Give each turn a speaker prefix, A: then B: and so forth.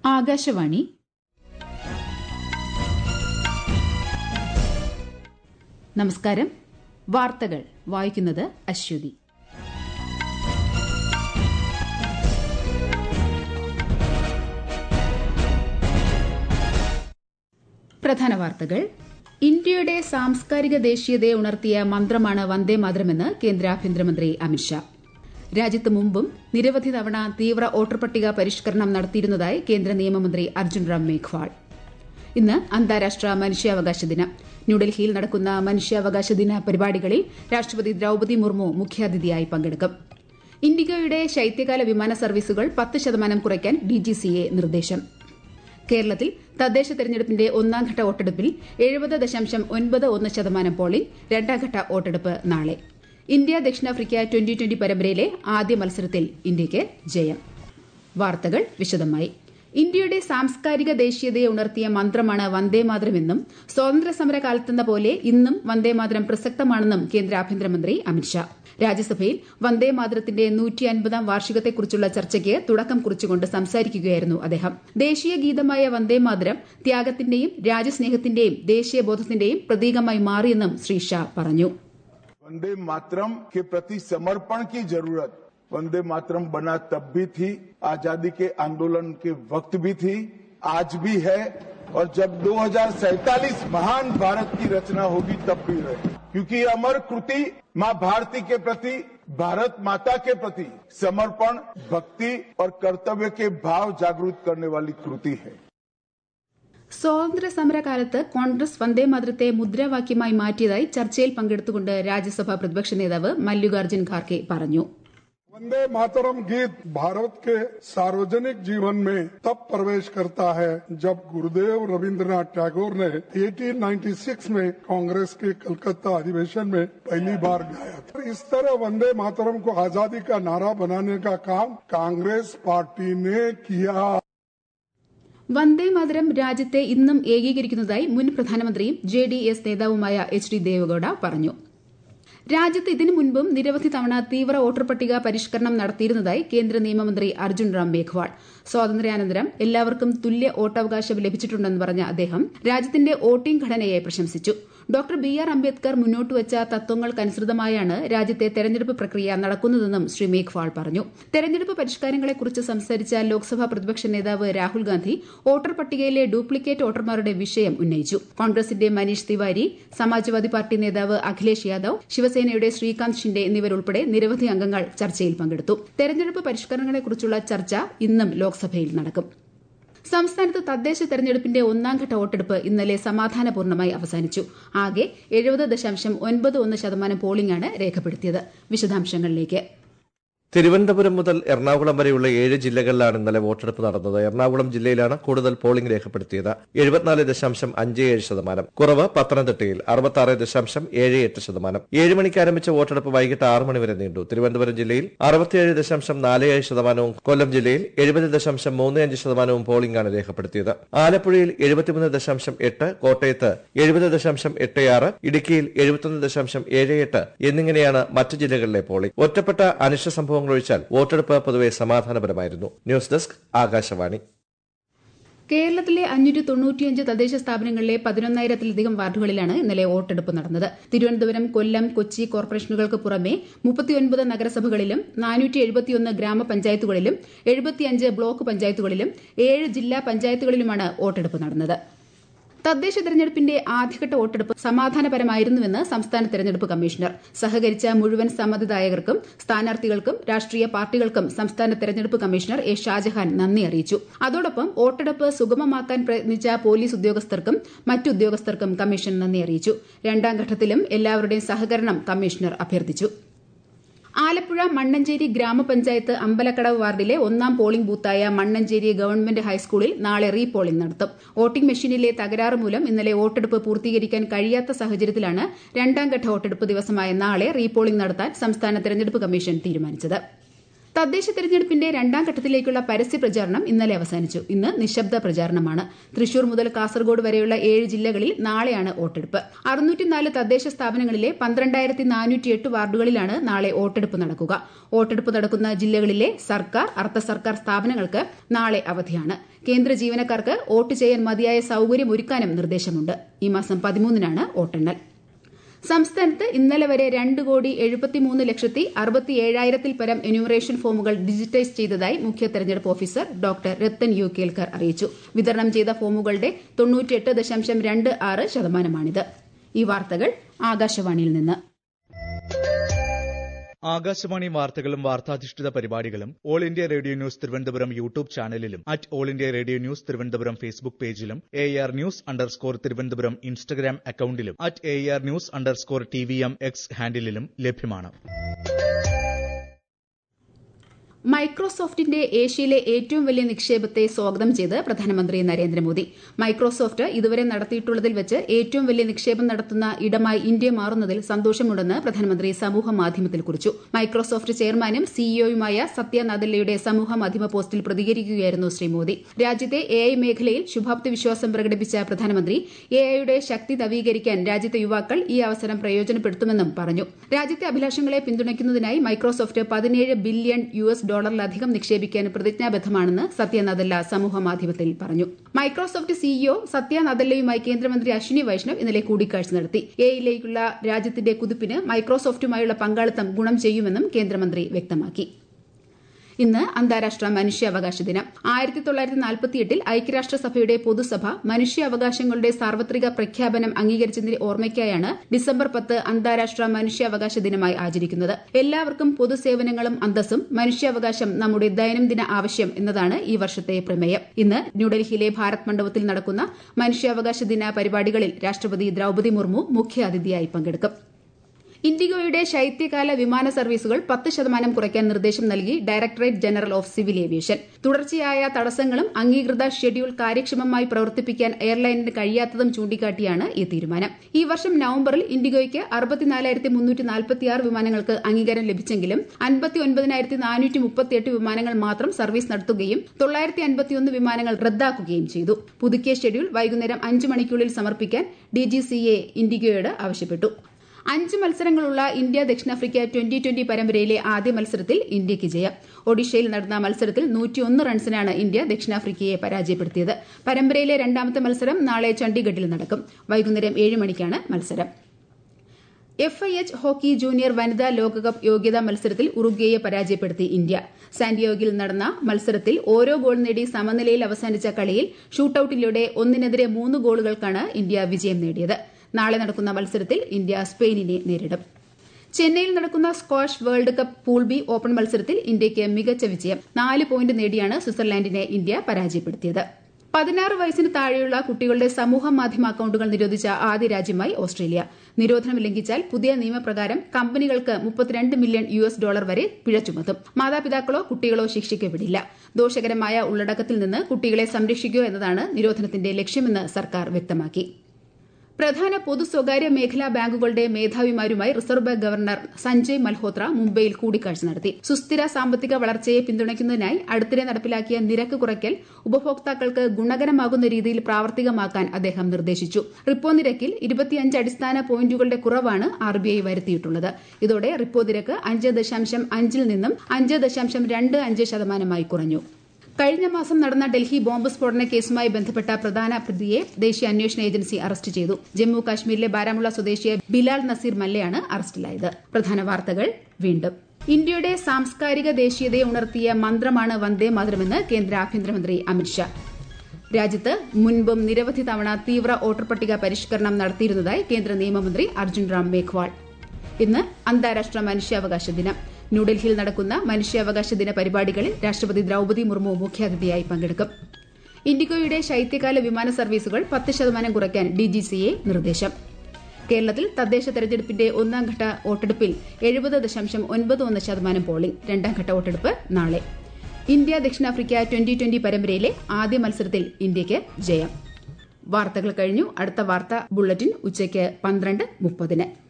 A: ആകാശവാണി നമസ്കാരം വാർത്തകൾ വായിക്കുന്നത് അശ്വതി പ്രധാന വാർത്തകൾ ഇന്ത്യയുടെ സാംസ്കാരിക ദേശീയതയെ ഉണർത്തിയ മന്ത്രമാണ് വന്ദേമാതരമെന്ന് കേന്ദ്ര ആഭ്യന്തരമന്ത്രി അമിത്ഷാ രാജ്യത്ത് മുമ്പും നിരവധി തവണ തീവ്ര വോട്ടർപട്ടിക പരിഷ്കരണം നടത്തിയിരുന്നതായി കേന്ദ്ര നിയമമന്ത്രി അർജുൻ റാം മേഘ്വാൾ ഇന്ന് അന്താരാഷ്ട്ര മനുഷ്യാവകാശ ദിനം ന്യൂഡൽഹിയിൽ നടക്കുന്ന മനുഷ്യാവകാശ ദിന പരിപാടികളിൽ രാഷ്ട്രപതി ദ്രൌപതി മുർമു മുഖ്യാതിഥിയായി പങ്കെടുക്കും ഇൻഡിഗോയുടെ ശൈത്യകാല വിമാന സർവീസുകൾ പത്ത് ശതമാനം കുറയ്ക്കാൻ ഡിജിസിഎ നിർദ്ദേശം കേരളത്തിൽ തദ്ദേശ തെരഞ്ഞെടുപ്പിന്റെ ഒന്നാംഘട്ട വോട്ടെടുപ്പിൽ എഴുപത് ദശാംശം ഒൻപത് ഒന്ന് ശതമാനം പോളിംഗ് രണ്ടാംഘട്ട വോട്ടെടുപ്പ് നാളെ ഇന്ത്യ ദക്ഷിണാഫ്രിക്ക ട്വന്റി ട്വന്റി പരമ്പരയിലെ ആദ്യ മത്സരത്തിൽ ഇന്ത്യയ്ക്ക് ജയം വാർത്തകൾ വിശദമായി ഇന്ത്യയുടെ സാംസ്കാരിക ദേശീയതയെ ഉണർത്തിയ മന്ത്രമാണ് വന്ദേമാതരമെന്നും സ്വാതന്ത്ര്യസമര കാലത്തെന്ന പോലെ ഇന്നും വന്ദേമാതരം പ്രസക്തമാണെന്നും കേന്ദ്ര ആഭ്യന്തരമന്ത്രി അമിത്ഷാ രാജ്യസഭയിൽ വന്ദേമാതരത്തിന്റെ നൂറ്റി അൻപതാം വാർഷികത്തെക്കുറിച്ചുള്ള ചർച്ചയ്ക്ക് തുടക്കം കുറിച്ചുകൊണ്ട് സംസാരിക്കുകയായിരുന്നു അദ്ദേഹം ദേശീയ ഗീതമായ വന്ദേമാതരം ത്യാഗത്തിന്റെയും രാജ്യസ്നേഹത്തിന്റെയും ദേശീയബോധത്തിന്റെയും പ്രതീകമായി മാറിയെന്നും ശ്രീ ഷാ പറഞ്ഞു
B: वंदे मातरम के प्रति समर्पण की जरूरत वंदे मातरम बना तब भी थी आजादी के आंदोलन के वक्त भी थी आज भी है और जब दो महान भारत की रचना होगी तब भी रहे क्योंकि अमर कृति मां भारती के प्रति भारत माता के प्रति समर्पण भक्ति और कर्तव्य के भाव जागृत करने वाली कृति है
A: സ്വാതന്ത്ര്യ സമരകാലത്ത് കോൺഗ്രസ് വന്ദേമാതരത്തെ മുദ്രാവാക്യമായി മാറ്റിയതായി ചർച്ചയിൽ പങ്കെടുത്തുകൊണ്ട് രാജ്യസഭാ പ്രതിപക്ഷ നേതാവ് മല്ലികാർജ്ജുൻ ഖാർഗെ പറഞ്ഞു
C: वंदे मातरम गीत भारत के सार्वजनिक जीवन में तब प्रवेश करता है जब गुरुदेव रविंद्रनाथ टैगोर ने 1896 में कांग्रेस के कलकत्ता अधिवेशन में पहली बार गाया था इस तरह वंदे मातरम को आजादी का नारा बनाने का काम कांग्रेस पार्टी ने किया
A: വന്ദേമാതരം രാജ്യത്തെ ഇന്നും ഏകീകരിക്കുന്നതായി മുൻ പ്രധാനമന്ത്രിയും ജെ ഡി എസ് നേതാവുമായ എച്ച് ഡി ദേവഗൌഡ പറഞ്ഞു രാജ്യത്ത് ഇതിനു മുൻപും നിരവധി തവണ തീവ്ര വോട്ടർ പട്ടിക പരിഷ്കരണം നടത്തിയിരുന്നതായി കേന്ദ്ര നിയമമന്ത്രി അർജുൻ റാം മേഘ്വാൾ സ്വാതന്ത്ര്യാനന്തരം എല്ലാവർക്കും തുല്യ വോട്ടവകാശം ലഭിച്ചിട്ടുണ്ടെന്ന് പറഞ്ഞ അദ്ദേഹം രാജ്യത്തിന്റെ വോട്ടിംഗ് ഘടനയെ പ്രശംസിച്ചു ഡോക്ടർ ബി ആർ അംബേദ്കർ മുന്നോട്ടുവച്ച തത്വങ്ങൾക്കനുസൃതമായാണ് രാജ്യത്തെ തെരഞ്ഞെടുപ്പ് പ്രക്രിയ നടക്കുന്നതെന്നും ശ്രീ മേഘ്വാൾ പറഞ്ഞു തെരഞ്ഞെടുപ്പ് പരിഷ്കാരങ്ങളെക്കുറിച്ച് സംസാരിച്ച ലോക്സഭാ പ്രതിപക്ഷ നേതാവ് രാഹുൽ ഗാന്ധി വോട്ടർ പട്ടികയിലെ ഡ്യൂപ്ലിക്കേറ്റ് വോട്ടർമാരുടെ വിഷയം ഉന്നയിച്ചു കോൺഗ്രസിന്റെ മനീഷ് തിവാരി സമാജ്വാദി പാർട്ടി നേതാവ് അഖിലേഷ് യാദവ് ശിവസേനയുടെ ശ്രീകാന്ത് ഷിൻഡെ എന്നിവരുൾപ്പെടെ നിരവധി അംഗങ്ങൾ ചർച്ചയിൽ പങ്കെടുത്തു തെരഞ്ഞെടുപ്പ് പരിഷ്കരണങ്ങളെക്കുറിച്ചുള്ള ചർച്ച ഇന്നും ലോക്സഭയിൽ നടക്കും സംസ്ഥാനത്ത് തദ്ദേശ തെരഞ്ഞെടുപ്പിന്റെ ഒന്നാംഘട്ട വോട്ടെടുപ്പ് ഇന്നലെ സമാധാനപൂർണ്ണമായി അവസാനിച്ചു ആകെ എഴുപത് ദശാംശം ഒൻപത് ഒന്ന് ശതമാനം പോളിംഗാണ് രേഖപ്പെടുത്തിയത് വിശദാംശങ്ങളിലേക്ക്
D: തിരുവനന്തപുരം മുതൽ എറണാകുളം വരെയുള്ള ഏഴ് ജില്ലകളിലാണ് ഇന്നലെ വോട്ടെടുപ്പ് നടന്നത് എറണാകുളം ജില്ലയിലാണ് കൂടുതൽ പോളിംഗ് രേഖപ്പെടുത്തിയത് എഴുപത്തിനാല് ദശാംശം അഞ്ച് ഏഴ് ശതമാനം കുറവ് പത്തനംതിട്ടയിൽ അറുപത്തി ദശാംശം ഏഴ് എട്ട് ശതമാനം ഏഴ് മണിക്ക് ആരംഭിച്ച വോട്ടെടുപ്പ് വൈകിട്ട് ആറ് മണി വരെ നീണ്ടു തിരുവനന്തപുരം ജില്ലയിൽ അറുപത്തിയേഴ് ദശാംശം നാല് ഏഴ് ശതമാനവും കൊല്ലം ജില്ലയിൽ എഴുപത് ദശാംശം മൂന്ന് അഞ്ച് ശതമാനവും പോളിംഗാണ് രേഖപ്പെടുത്തിയത് ആലപ്പുഴയിൽ എഴുപത്തിമൂന്ന് ദശാംശം എട്ട് കോട്ടയത്ത് എഴുപത് ദശാംശം എട്ട് ആറ് ഇടുക്കിയിൽ എഴുപത്തൊന്ന് ദശാംശം ഏഴ് എട്ട് എന്നിങ്ങനെയാണ് മറ്റ് ജില്ലകളിലെ പോളിംഗ് ഒറ്റപ്പെട്ട അനിഷ്ട സംഭവം സംഭവങ്ങൾ ഒഴിച്ചാൽ വോട്ടെടുപ്പ് പൊതുവെ സമാധാനപരമായിരുന്നു ന്യൂസ് ഡെസ്ക് ആകാശവാണി
A: കേരളത്തിലെ അഞ്ഞൂറ്റി തൊണ്ണൂറ്റിയഞ്ച് തദ്ദേശ സ്ഥാപനങ്ങളിലെ പതിനൊന്നായിരത്തിലധികം വാർഡുകളിലാണ് ഇന്നലെ വോട്ടെടുപ്പ് നടന്നത് തിരുവനന്തപുരം കൊല്ലം കൊച്ചി കോർപ്പറേഷനുകൾക്ക് പുറമെ മുപ്പത്തിയൊൻപത് നഗരസഭകളിലും നാനൂറ്റി എഴുപത്തിയൊന്ന് ഗ്രാമപഞ്ചായത്തുകളിലും എഴുപത്തിയഞ്ച് ബ്ലോക്ക് പഞ്ചായത്തുകളിലും ഏഴ് ജില്ലാ പഞ്ചായത്തുകളിലുമാണ് വോട്ടെടുപ്പ് നടന്നത് തദ്ദേശ തെരഞ്ഞെടുപ്പിന്റെ ആദ്യഘട്ട വോട്ടെടുപ്പ് സമാധാനപരമായിരുന്നുവെന്ന് സംസ്ഥാന തെരഞ്ഞെടുപ്പ് കമ്മീഷണർ സഹകരിച്ച മുഴുവൻ സമ്മതിദായകർക്കും സ്ഥാനാർത്ഥികൾക്കും രാഷ്ട്രീയ പാർട്ടികൾക്കും സംസ്ഥാന തെരഞ്ഞെടുപ്പ് കമ്മീഷണർ എ ഷാജഹാൻ നന്ദി അറിയിച്ചു അതോടൊപ്പം വോട്ടെടുപ്പ് സുഗമമാക്കാൻ പ്രയത്നിച്ച പോലീസ് ഉദ്യോഗസ്ഥർക്കും മറ്റു ഉദ്യോഗസ്ഥർക്കും കമ്മീഷൻ നന്ദി അറിയിച്ചു രണ്ടാം ഘട്ടത്തിലും എല്ലാവരുടെയും സഹകരണം കമ്മീഷണർ അഭ്യർത്ഥിച്ചു ആലപ്പുഴ മണ്ണഞ്ചേരി ഗ്രാമപഞ്ചായത്ത് അമ്പലക്കടവ് വാർഡിലെ ഒന്നാം പോളിംഗ് ബൂത്തായ മണ്ണഞ്ചേരി ഗവൺമെന്റ് ഹൈസ്കൂളിൽ നാളെ റീ പോളിംഗ് നടത്തും വോട്ടിംഗ് മെഷീനിലെ തകരാറ് മൂലം ഇന്നലെ വോട്ടെടുപ്പ് പൂർത്തീകരിക്കാൻ കഴിയാത്ത സാഹചര്യത്തിലാണ് രണ്ടാം ഘട്ട വോട്ടെടുപ്പ് ദിവസമായ നാളെ റീ പോളിംഗ് നടത്താൻ സംസ്ഥാന തെരഞ്ഞെടുപ്പ് കമ്മീഷൻ തീരുമാനിച്ചത് തദ്ദേശ തെരഞ്ഞെടുപ്പിന്റെ രണ്ടാം ഘട്ടത്തിലേക്കുള്ള പരസ്യ പ്രചാരണം ഇന്നലെ അവസാനിച്ചു ഇന്ന് നിശബ്ദ പ്രചാരണമാണ് തൃശൂർ മുതൽ കാസർഗോഡ് വരെയുള്ള ഏഴ് ജില്ലകളിൽ നാളെയാണ് വോട്ടെടുപ്പ് അറുന്നൂറ്റിനാല് തദ്ദേശ സ്ഥാപനങ്ങളിലെ പന്ത്രണ്ടായിരത്തി നാനൂറ്റിയെട്ട് വാർഡുകളിലാണ് നാളെ വോട്ടെടുപ്പ് നടക്കുക വോട്ടെടുപ്പ് നടക്കുന്ന ജില്ലകളിലെ സർക്കാർ അർദ്ധ സർക്കാർ സ്ഥാപനങ്ങൾക്ക് നാളെ അവധിയാണ് കേന്ദ്ര ജീവനക്കാർക്ക് വോട്ട് ചെയ്യാൻ മതിയായ സൌകര്യം ഒരുക്കാനും നിർദ്ദേശമുണ്ട് ഈ മാസം പതിമൂന്നിനാണ് വോട്ടെണ്ണൽ സംസ്ഥാനത്ത് ഇന്നലെ വരെ രണ്ട് കോടി എഴുപത്തിമൂന്ന് ലക്ഷത്തി അറുപത്തി ഏഴായിരത്തിൽ പരം എന്യൂമറേഷൻ ഫോമുകൾ ഡിജിറ്റൈസ് ചെയ്തതായി മുഖ്യ തെരഞ്ഞെടുപ്പ് officer doctor Rathan U Kelkar അറിയിച്ചു വിതരണം ചെയ്ത ഫോമുകളുടെ തൊണ്ണൂറ്റിയെട്ട് ദശാംശം രണ്ട് ആറ് ശതമാനമാണിത് ഈ വാർത്തകൾ ആകാശവാണിയിൽ നിന്ന്
E: ആകാശവാണി വാർത്തകളും വാർത്താധിഷ്ഠിത പരിപാടികളും all India radio news Thiruvananthapuram YouTube ചാനലിലും at all India radio news Thiruvananthapuram Facebook പേജിലും A R news underscore Thiruvananthapuram Instagram അക്കൌണ്ടിലും at A R news underscore T V M X ഹാൻഡിലും ലഭ്യമാണ്
A: മൈക്രോസോഫ്റ്റിന്റെ ഏഷ്യയിലെ ഏറ്റവും വലിയ നിക്ഷേപത്തെ സ്വാഗതം ചെയ്ത് പ്രധാനമന്ത്രി നരേന്ദ്രമോദി മൈക്രോസോഫ്റ്റ് ഇതുവരെ നടത്തിയിട്ടുള്ളതിൽ വെച്ച് ഏറ്റവും വലിയ നിക്ഷേപം നടത്തുന്ന ഇടമായി ഇന്ത്യ മാറുന്നതിൽ സന്തോഷമുണ്ടെന്ന് പ്രധാനമന്ത്രി സമൂഹ മാധ്യമത്തിൽ കുറിച്ചു മൈക്രോസോഫ്റ്റ് ചെയർമാനും സിഇഒയുമായ സത്യ നദല്ലയുടെ സമൂഹ മാധ്യമ പോസ്റ്റിൽ പ്രതികരിക്കുകയായിരുന്നു ശ്രീ മോദി രാജ്യത്തെ എ ഐ മേഖലയിൽ ശുഭാപ്തി വിശ്വാസം പ്രകടിപ്പിച്ച പ്രധാനമന്ത്രി എ ഐയുടെ ശക്തി നവീകരിക്കാൻ രാജ്യത്തെ യുവാക്കൾ ഈ അവസരം പ്രയോജനപ്പെടുത്തുമെന്നും പറഞ്ഞു രാജ്യത്തെ അഭിലാഷങ്ങളെ പിന്തുണയ്ക്കുന്നതിനായി മൈക്രോസോഫ്റ്റ് പതിനേഴ് ബില്യൺ യു എസ് ഡോളറിലധികം നിക്ഷേപിക്കാൻ പ്രതിജ്ഞാബദ്ധമാണെന്ന് സത്യ നദല്ല സമൂഹ മാധ്യമത്തിൽ പറഞ്ഞു മൈക്രോസോഫ്റ്റ് സിഇഒ സത്യ നദല്ലയുമായി കേന്ദ്രമന്ത്രി അശ്വിനി വൈഷ്ണവ് ഇന്നലെ കൂടിക്കാഴ്ച നടത്തി എയിലേക്കുള്ള രാജ്യത്തിന്റെ കുതിപ്പിന് മൈക്രോസോഫ്റ്റുമായുള്ള പങ്കാളിത്തം ഗുണം ചെയ്യുമെന്നും കേന്ദ്രമന്ത്രി വ്യക്തമാക്കി ഇന്ന് അന്താരാഷ്ട്ര മനുഷ്യാവകാശ ദിനം ആയിരത്തി തൊള്ളായിരത്തി നാൽപ്പത്തിയെട്ടിൽ ഐക്യരാഷ്ട്രസഭയുടെ പൊതുസഭ മനുഷ്യാവകാശങ്ങളുടെ സാർവത്രിക പ്രഖ്യാപനം അംഗീകരിച്ചതിന്റെ ഓർമ്മയ്ക്കായാണ് ഡിസംബർ പത്ത് അന്താരാഷ്ട്ര മനുഷ്യാവകാശ ദിനമായി ആചരിക്കുന്നത് എല്ലാവർക്കും പൊതുസേവനങ്ങളും അന്തസ്സും മനുഷ്യാവകാശം നമ്മുടെ ദൈനംദിന ആവശ്യം എന്നതാണ് ഈ വർഷത്തെ പ്രമേയം ഇന്ന് ന്യൂഡൽഹിയിലെ ഭാരത് മണ്ഡപത്തിൽ നടക്കുന്ന മനുഷ്യാവകാശ ദിന പരിപാടികളിൽ രാഷ്ട്രപതി ദ്രൌപദി മുർമു മുഖ്യാതിഥിയായി പങ്കെടുക്കും ഇൻഡിഗോയുടെ ശൈത്യകാല വിമാന സർവീസുകൾ പത്ത് ശതമാനം കുറയ്ക്കാൻ നിർദ്ദേശം നൽകി directorate general of civil aviation തുടർച്ചയായ തടസ്സങ്ങളും അംഗീകൃത ഷെഡ്യൂൾ കാര്യക്ഷമമായി പ്രവർത്തിപ്പിക്കാൻ എയർലൈനിന് കഴിയാത്തതും ചൂണ്ടിക്കാട്ടിയാണ് ഈ തീരുമാനം ഈ വർഷം നവംബറിൽ ഇൻഡിഗോയ്ക്ക് അറുപത്തിനാലായിരത്തി മുന്നൂറ്റി നാൽപ്പത്തിയാറ് വിമാനങ്ങൾക്ക് അംഗീകാരം ലഭിച്ചെങ്കിലും അൻപത്തി ഒൻപതിനായിരത്തി നാനൂറ്റി മുപ്പത്തിയെട്ട് വിമാനങ്ങൾ മാത്രം സർവീസ് നടത്തുകയും തൊള്ളായിരത്തി അൻപത്തിയൊന്ന് വിമാനങ്ങൾ റദ്ദാക്കുകയും ചെയ്തു പുതുക്കിയ ഷെഡ്യൂൾ വൈകുന്നേരം അഞ്ച് മണിക്കുള്ളിൽ സമർപ്പിക്കാൻ ഡിജിസിഎ ഇൻഡിഗോയോട് ആവശ്യപ്പെട്ടു അഞ്ച് മത്സരങ്ങളുള്ള ഇന്ത്യ ദക്ഷിണാഫ്രിക്ക ട്വന്റി ട്വന്റി പരമ്പരയിലെ ആദ്യ മത്സരത്തിൽ ഇന്ത്യയ്ക്ക് ജയം ഒഡീഷയിൽ നടന്ന മത്സരത്തിൽ നൂറ്റിയൊന്ന് റൺസിനാണ് ഇന്ത്യ ദക്ഷിണാഫ്രിക്കയെ പരാജയപ്പെടുത്തിയത് പരമ്പരയിലെ രണ്ടാമത്തെ മത്സരം നാളെ ചണ്ഡീഗഡിൽ നടക്കും വൈകുന്നേരം ഏഴ് മണിക്കാണ് മത്സരം F I H hockey junior വനിതാ ലോകകപ്പ് യോഗ്യതാ മത്സരത്തിൽ ഉറുഗ്വേയെ പരാജയപ്പെടുത്തി ഇന്ത്യ സാന്റിയോഗിൽ നടന്ന മത്സരത്തിൽ ഓരോ ഗോൾ നേടി സമനിലയിൽ അവസാനിച്ച കളിയിൽ ഷൂട്ടൌട്ടിലൂടെ ഒന്നിനെതിരെ മൂന്ന് ഗോളുകൾക്കാണ് ഇന്ത്യ വിജയം നേടിയത് നാളെ നടക്കുന്ന മത്സരത്തിൽ ഇന്ത്യ സ്പെയിനിനെ നേരിടും ചെന്നൈയിൽ നടക്കുന്ന squash world cup pool B open മത്സരത്തിൽ ഇന്ത്യയ്ക്ക് മികച്ച വിജയം നാല് പോയിന്റ് നേടിയാണ് സ്വിറ്റ്സർലാൻഡിനെ ഇന്ത്യ പരാജയപ്പെടുത്തിയത് പതിനാറ് വയസ്സിന് താഴെയുള്ള കുട്ടികളുടെ സമൂഹ മാധ്യമ അക്കൌണ്ടുകൾ നിരോധിച്ച ആദ്യ രാജ്യമായി ഓസ്ട്രേലിയ നിരോധനം ലംഘിച്ചാൽ പുതിയ നിയമപ്രകാരം കമ്പനികൾക്ക് മുപ്പത്തിരണ്ട് മില്യൺ യു എസ് ഡോളർ വരെ പിഴ ചുമത്തും മാതാപിതാക്കളോ കുട്ടികളോ ശിക്ഷിക്കപ്പെടില്ല ദോഷകരമായ ഉള്ളടക്കത്തിൽ നിന്ന് കുട്ടികളെ സംരക്ഷിക്കുക എന്നതാണ് നിരോധനത്തിന്റെ ലക്ഷ്യമെന്ന് സർക്കാർ വ്യക്തമാക്കി പ്രധാന പൊതു സ്വകാര്യ മേഖലാ ബാങ്കുകളുടെ മേധാവിമാരുമായി reserve bank governor Sanjay Malhotra മുംബൈയിൽ കൂടിക്കാഴ്ച നടത്തി സുസ്ഥിര സാമ്പത്തിക വളർച്ചയെ പിന്തുണയ്ക്കുന്നതിനായി അടുത്തിടെ നടപ്പിലാക്കിയ നിരക്ക് കുറയ്ക്കൽ ഉപഭോക്താക്കൾക്ക് ഗുണകരമാകുന്ന രീതിയിൽ പ്രാവർത്തികമാക്കാൻ അദ്ദേഹം നിർദ്ദേശിച്ചു റിപ്പോ നിരക്കിൽ ഇരുപത്തിയഞ്ച് അടിസ്ഥാന പോയിന്റുകളുടെ കുറവാണ് ആർബിഐ വരുത്തിയിട്ടുള്ളത് ഇതോടെ റിപ്പോ നിരക്ക് അഞ്ച് ദശാംശം അഞ്ചിൽ നിന്നും അഞ്ച് ദശാംശം രണ്ട് അഞ്ച് ശതമാനമായി കുറഞ്ഞു കഴിഞ്ഞ മാസം നടന്ന ഡൽഹി ബോംബ് സ്ഫോടന കേസുമായി ബന്ധപ്പെട്ട പ്രധാന പ്രതിയെ ദേശീയ അന്വേഷണ ഏജൻസി അറസ്റ്റ് ചെയ്തു ജമ്മു കാശ്മീരിലെ ബാരാമുള്ള സ്വദേശിയെ ബിലാൽ നസീർ മല്ലയാണ് അറസ്റ്റിലായത് പ്രധാന വാർത്തകൾ വീണ്ടും ഇന്ത്യയുടെ സാംസ്കാരിക ദേശീയതയെ ഉണർത്തിയ മന്ത്രമാണ് വന്ദേ മാതരമെന്ന് കേന്ദ്ര ആഭ്യന്തരമന്ത്രി അമിത്ഷാ രാജ്യത്ത് മുൻപും നിരവധി തവണ തീവ്ര വോട്ടർ പട്ടിക പരിഷ്കരണം നടത്തിയിരുന്നതായി കേന്ദ്ര നിയമമന്ത്രി അർജുൻ റാം മേഘ്വാൾ ഇന്ന് അന്താരാഷ്ട്ര മനുഷ്യാവകാശ ദിനം ന്യൂഡൽഹിയിൽ നടക്കുന്ന മനുഷ്യാവകാശ ദിന പരിപാടികളിൽ രാഷ്ട്രപതി ദ്രൌപദി മുർമു മുഖ്യാതിഥിയായി പങ്കെടുക്കും ഇൻഡിഗോയുടെ ശൈത്യകാല വിമാന സർവീസുകൾ പത്ത് ശതമാനം കുറയ്ക്കാൻ ഡിജിസിഎ നിർദ്ദേശം കേരളത്തിൽ തദ്ദേശ തെരഞ്ഞെടുപ്പിന്റെ ഒന്നാം ഘട്ട വോട്ടെടുപ്പിൽ എഴുപത് ദശാംശം ഒൻപത് ഒന്ന് ശതമാനം പോളിംഗ് രണ്ടാം ഘട്ട വോട്ടെടുപ്പ് നാളെ ഇന്ത്യ ദക്ഷിണാഫ്രിക്ക ട്വന്റി ട്വന്റി പരമ്പരയിലെ ആദ്യ മത്സരത്തിൽ ഇന്ത്യയ്ക്ക് ജയം വാർത്തകൾ കഴിഞ്ഞു അടുത്ത വാർത്താ ബുള്ളറ്റിൻ ഉച്ചയ്ക്ക് പന്ത്രണ്ട് മുപ്പതിന്